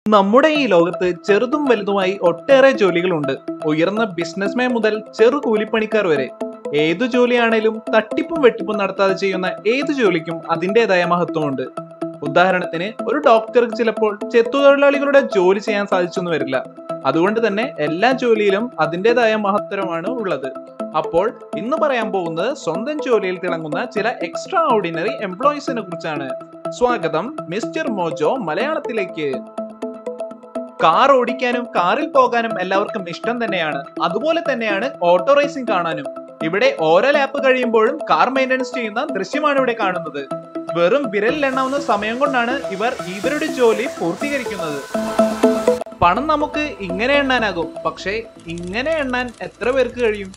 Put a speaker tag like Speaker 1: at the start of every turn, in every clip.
Speaker 1: നമ്മുടെ ഈ ലോകത്ത് ചെറുതും വലുതുമായി ഒട്ടേറെ ജോലികളുണ്ട് ഉയർന്ന ബിസിനസ്മാൻ മുതൽ ചെറു കൂലിപ്പണിക്കാർ വരെ ഏതു ജോലിയാണേലും തട്ടിപ്പും വെട്ടിപ്പും നടത്താതെ ചെയ്യുന്ന ഏതു ജോലിക്കും അതിൻ്റെതായ മഹത്വമുണ്ട് ഉദാഹരണത്തിന് ഒരു ഡോക്ടർക്ക് ചിലപ്പോൾ ചെത്തുതൊഴിലാളികളുടെ ജോലി ചെയ്യാൻ സാധിച്ചെന്ന് വരില്ല അതുകൊണ്ട് തന്നെ എല്ലാ ജോലിയിലും അതിൻ്റെതായ മഹത്തരമാണ് ഉള്ളത് അപ്പോൾ ഇന്ന് പറയാൻ പോകുന്നത് സ്വന്തം ജോലിയിൽ തിളങ്ങുന്ന ചില എക്സ്ട്രാ ഓർഡിനറി എംപ്ലോയീസിനെ കുറിച്ചാണ് സ്വാഗതം മിസ്റ്റർ മോജോ മലയാളത്തിലേക്ക് കാർ ഓടിക്കാനും കാറിൽ പോകാനും എല്ലാവർക്കും ഇഷ്ടം തന്നെയാണ് അതുപോലെ തന്നെയാണ് ഓട്ടോ റേസിംഗ് കാണാനും ഇവിടെ ഓരോ ലാപ്പ് കഴിയുമ്പോഴും കാർ മെയിൻ്റനൻസ് ചെയ്യുന്ന ദൃശ്യമാണ് ഇവിടെ കാണുന്നത് വെറും വിരലിൽ എണ്ണാവുന്ന സമയം കൊണ്ടാണ് ഇവർ ഇവരുടെ ജോലി പൂർത്തീകരിക്കുന്നത് പണം നമുക്ക് ഇങ്ങനെ എണ്ണാനാകും പക്ഷേ ഇങ്ങനെ എണ്ണാൻ എത്ര പേർക്ക് കഴിയും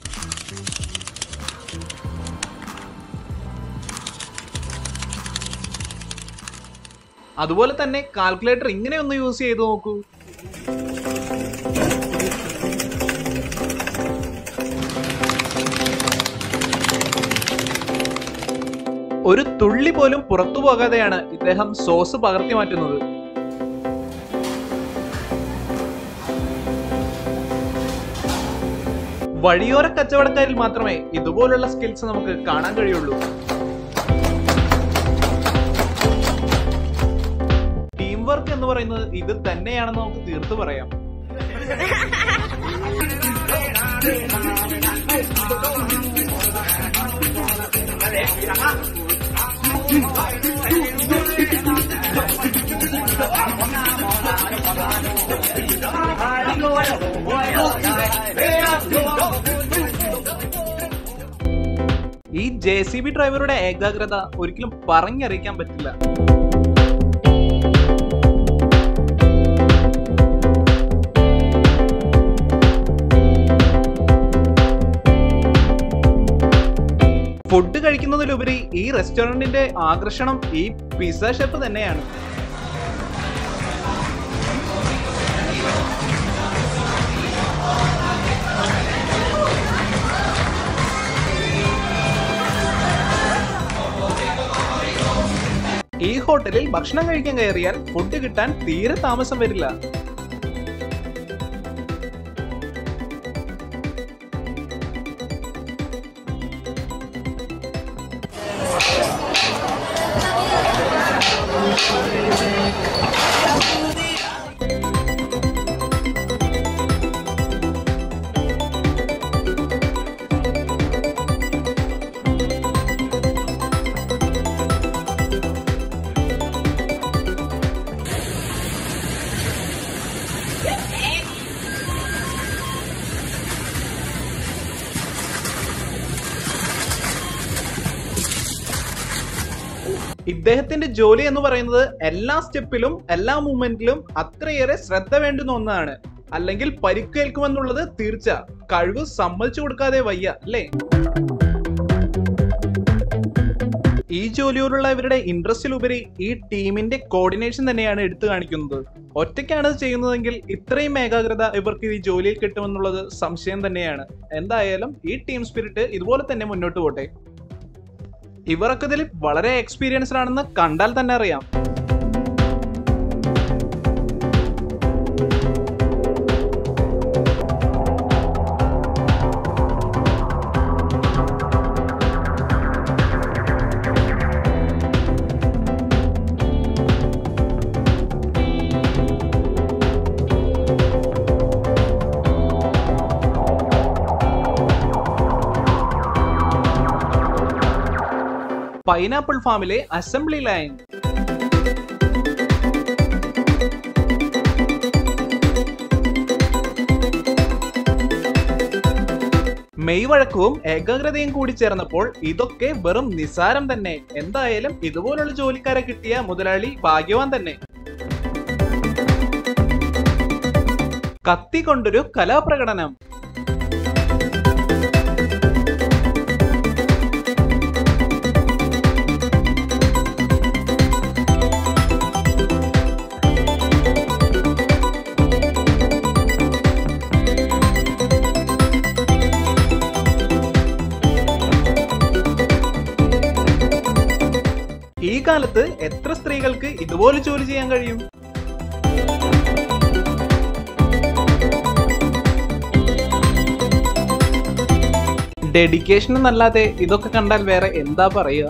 Speaker 1: അതുപോലെ തന്നെ കാൽക്കുലേറ്റർ ഇങ്ങനെ ഒന്ന് യൂസ് ചെയ്ത് നോക്കൂ ഒരു തുള്ളി പോലും പുറത്തു പോകാതെയാണ് ഇദ്ദേഹം സോസ് പകർത്തി മാറ്റുന്നത് വഴിയോര കച്ചവടക്കാരിൽ മാത്രമേ ഇതുപോലുള്ള സ്കിൽസ് നമുക്ക് കാണാൻ കഴിയുള്ളൂ ടീം വർക്ക് എന്ന് പറയുന്നത് ഇത് തന്നെയാണെന്ന് നമുക്ക് തീർത്തു പറയാം ഈ ജെ സി ബി ഡ്രൈവറുടെ ഏകാഗ്രത ഒരിക്കലും പറഞ്ഞറിയിക്കാൻ പറ്റില്ല ഫുഡ് കഴിക്കുന്നതിലുപരി ഈ റെസ്റ്റോറന്റിന്റെ ആകർഷണം ഈ പിസ്സ ഷെഫ് തന്നെയാണ് ഈ ഹോട്ടലിൽ ഭക്ഷണം കഴിക്കാൻ കയറിയാൽ ഫുഡ് കിട്ടാൻ തീരെ താമസം വരില്ല ഇദ്ദേഹത്തിന്റെ ജോലി എന്ന് പറയുന്നത് എല്ലാ സ്റ്റെപ്പിലും എല്ലാ മൂവ്മെന്റിലും അത്രയേറെ ശ്രദ്ധ വേണ്ടുന്ന ഒന്നാണ് അല്ലെങ്കിൽ പരിക്കേൽക്കുമെന്നുള്ളത് തീർച്ച കഴിവ് സമ്മതിച്ചു കൊടുക്കാതെ വയ്യ അല്ലേ ഈ ജോലിയോടുള്ള ഇവരുടെ ഇൻട്രസ്റ്റിലുപരി ഈ ടീമിന്റെ കോർഡിനേഷൻ തന്നെയാണ് എടുത്തു കാണിക്കുന്നത് ഒറ്റയ്ക്കാണ് ഇത് ചെയ്യുന്നതെങ്കിൽ ഇത്രയും ഏകാഗ്രത ഇവർക്ക് ഈ ജോലിയിൽ കിട്ടുമെന്നുള്ളത് സംശയം തന്നെയാണ് എന്തായാലും ഈ ടീം സ്പിരിറ്റ് ഇതുപോലെ തന്നെ മുന്നോട്ട് പോട്ടെ ഇവരൊക്കെ ഇതിൽ വളരെ എക്സ്പീരിയൻസ്ഡ് ആണെന്ന് കണ്ടാൽ തന്നെ അറിയാം പൈനാപ്പിൾ ഫാമിലെ അസംബ്ലി ലൈൻ മെയ് വഴക്കവും ഏകാഗ്രതയും കൂടി ചേർന്നപ്പോൾ ഇതൊക്കെ വെറും നിസാരം തന്നെ എന്തായാലും ഇതുപോലുള്ള ജോലിക്കാരെ കിട്ടിയ മുതലാളി ഭാഗ്യവാൻ തന്നെ കത്തി കൊണ്ടൊരു കലാപ്രകടനം ഈ കാലത്ത് എത്ര സ്ത്രീകൾക്ക് ഇതുപോലെ ജോലി ചെയ്യാൻ കഴിയും ഡെഡിക്കേഷൻ എന്നല്ലാതെ ഇതൊക്കെ കണ്ടാൽ വേറെ എന്താ പറയുക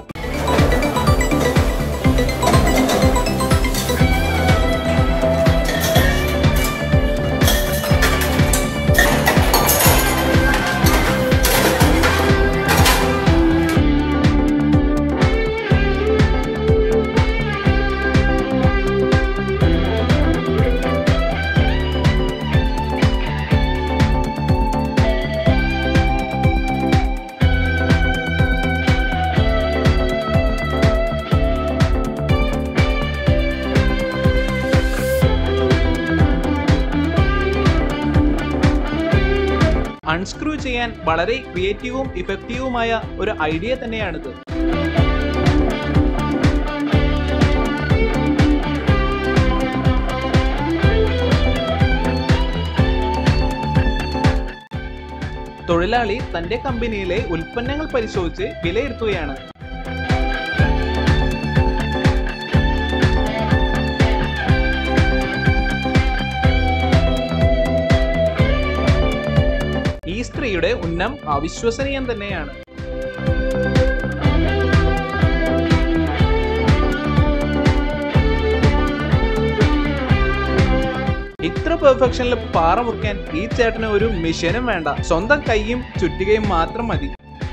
Speaker 1: അൺസ്ക്രൂ ചെയ്യാൻ വളരെ ക്രിയേറ്റീവും ഇഫക്റ്റീവുമായ ഒരു ഐഡിയ തന്നെയാണിത് തൊഴിലാളി തന്റെ കമ്പനിയിലെ ഉൽപ്പന്നങ്ങൾ പരിശോധിച്ച് വിലയിരുത്തുകയാണ് ഈ സ്ത്രീയുടെ ഉന്നം അവിശ്വസനീയം തന്നെയാണ് ഇത്ര പെർഫെക്ഷനിൽ പാറ മുറിക്കാൻ ഈ ചേട്ടന് ഒരു മിഷനും വേണ്ട സ്വന്തം കൈയും ചുറ്റികയും മാത്രം മതി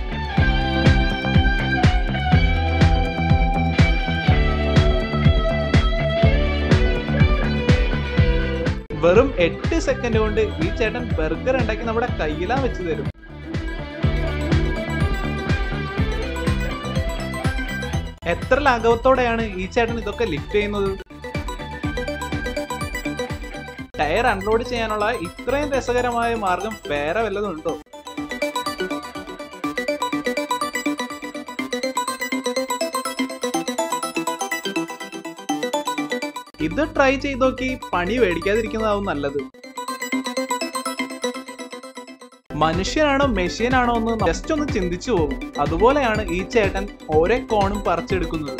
Speaker 1: വെറും എട്ട് സെക്കൻഡ് കൊണ്ട് ഈ ചേട്ടൻ ബർഗർ ഉണ്ടാക്കി നമ്മുടെ കയ്യിലാ വെച്ച് തരും എത്ര ലാഘവത്തോടെയാണ് ഈ ചേട്ടൻ ഇതൊക്കെ ലിഫ്റ്റ് ചെയ്യുന്നത് ടയർ അൺലോഡ് ചെയ്യാനുള്ള ഇത്രയും രസകരമായ മാർഗം വേറെ വല്ലതും ഉണ്ടോ ഇത് ട്രൈ ചെയ്ത് നോക്കി പണി മേടിക്കാതിരിക്കുന്നതാവും നല്ലത് മനുഷ്യനാണോ മെഷീനാണോ എന്ന് ജസ്റ്റ് ഒന്ന് ചിന്തിച്ചു പോകും അതുപോലെയാണ് ഈ ചേട്ടൻ ഓരോ കോണും പറിച്ചെടുക്കുന്നത്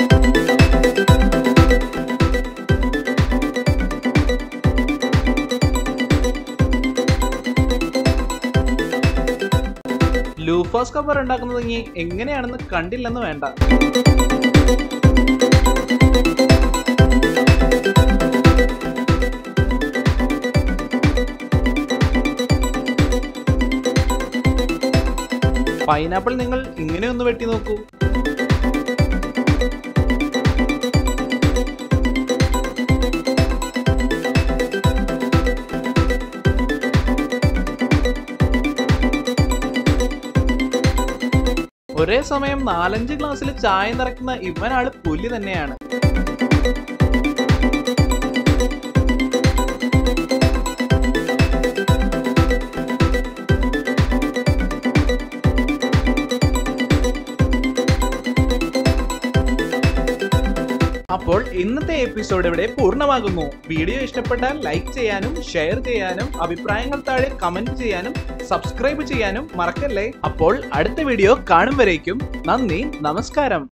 Speaker 1: ലൂഫാസ് കവർ ഉണ്ടാക്കുന്നത് ഇനി എങ്ങനെയാണെന്ന് കണ്ടില്ലെന്ന് വേണ്ട പൈനാപ്പിൾ നിങ്ങൾ ഇങ്ങനെ ഒന്ന് വെട്ടി നോക്കൂ ഒരേ സമയം നാലഞ്ച് ഗ്ലാസ്സിൽ ചായ നിറയ്ക്കുന്ന ഇവനാള് പുലി തന്നെയാണ് അപ്പോൾ ഇന്നത്തെ എപ്പിസോഡ് ഇവിടെ പൂർണ്ണമാകുന്നു വീഡിയോ ഇഷ്ടപ്പെട്ടാൽ ലൈക്ക് ചെയ്യാനും ഷെയർ ചെയ്യാനും അഭിപ്രായങ്ങൾ താഴെ കമന്റ് ചെയ്യാനും സബ്സ്ക്രൈബ് ചെയ്യാനും മറക്കല്ലേ അപ്പോൾ അടുത്ത വീഡിയോ കാണും വരേക്കും നന്ദി നമസ്കാരം